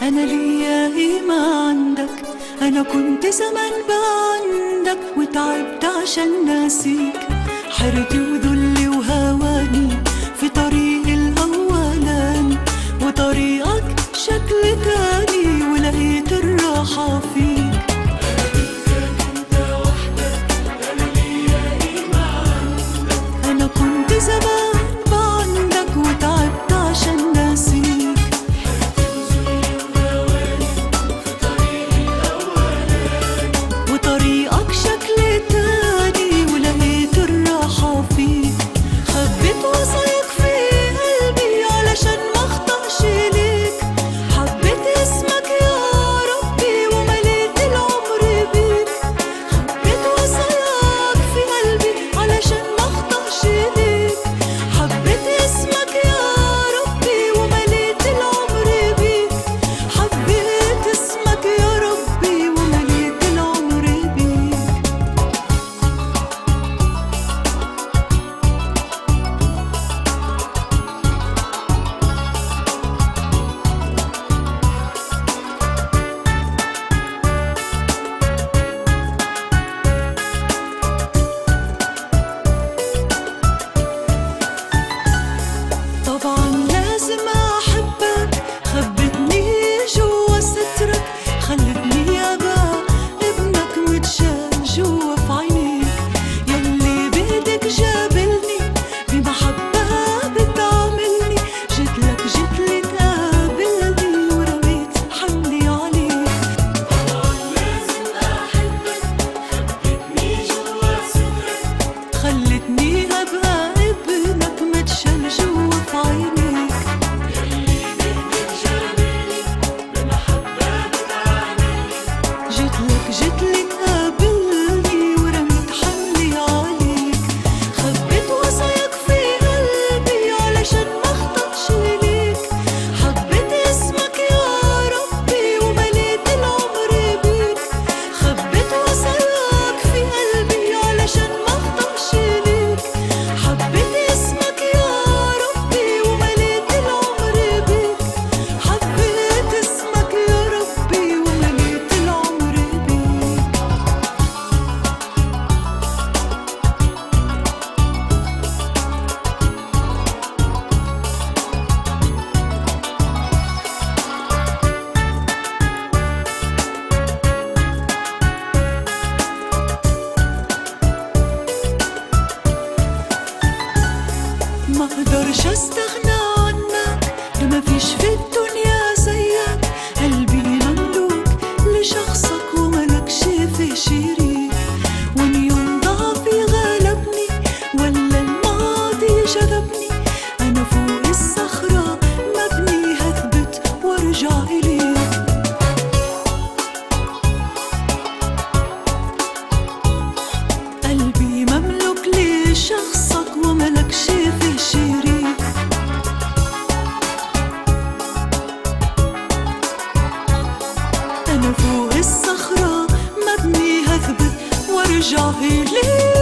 أنا ليا قيمة عندك أنا كنت زمان بعندك وتعبت عشان ناسيك حيرتي وذلي وهواني في طريق الأولاني وطريقك شكل تاني ولقيت الراحة فيك أنا كنت زمان بعندك وتعبت عشان ناسيك وطريقك شكل تاني ولقيت الراحة فيك خبيت وصاياك في قلبي علشان ما اخطأش ليك حبيت اسمك يا ربي ومليت العمر بيك خبيت وصاياك في قلبي علشان ما اخطأش ليك حبيت اسمك يا ربي ومليت العمر بيك حبيت اسمك يا ربي ومليت العمر بيك طبعا لازم احبك خبتني جوا سترك خلتني ابقى ابنك متشال جوا في عينيك يلي بايدك جابلني بمحبة بتعاملني جيتلك جيتلي تقابلني ورميت حملي عليك خلتني ابقى ابنك متشال جوا في عينيك جيتلك جيتلك قابلني ورميت حملي عليك خبيت وصاياك في قلبي علشان ما اخطأش ليك حبيت اسمك يا ربي ومليت العمر بيك خبيت وصاياك في قلبي علشان ما اخطأش ليك حبيت اسمك يا ربي ومليت العمر بيك حبيت اسمك يا ربي ومليت العمر بيك ما اقدرش استغنى عنك ده مفيش في الدنيا زيك قلبي مملوك لشخصك وملكش في شريك وان يوم ضعفي غلبني ولا الماضي جذبني انا فوق الصخرة مبني هثبت وارجع اليك قلبي مملوك لشخصك وملكش في شريك أنا فوق الصخرة مبني هثبت وارجع إليك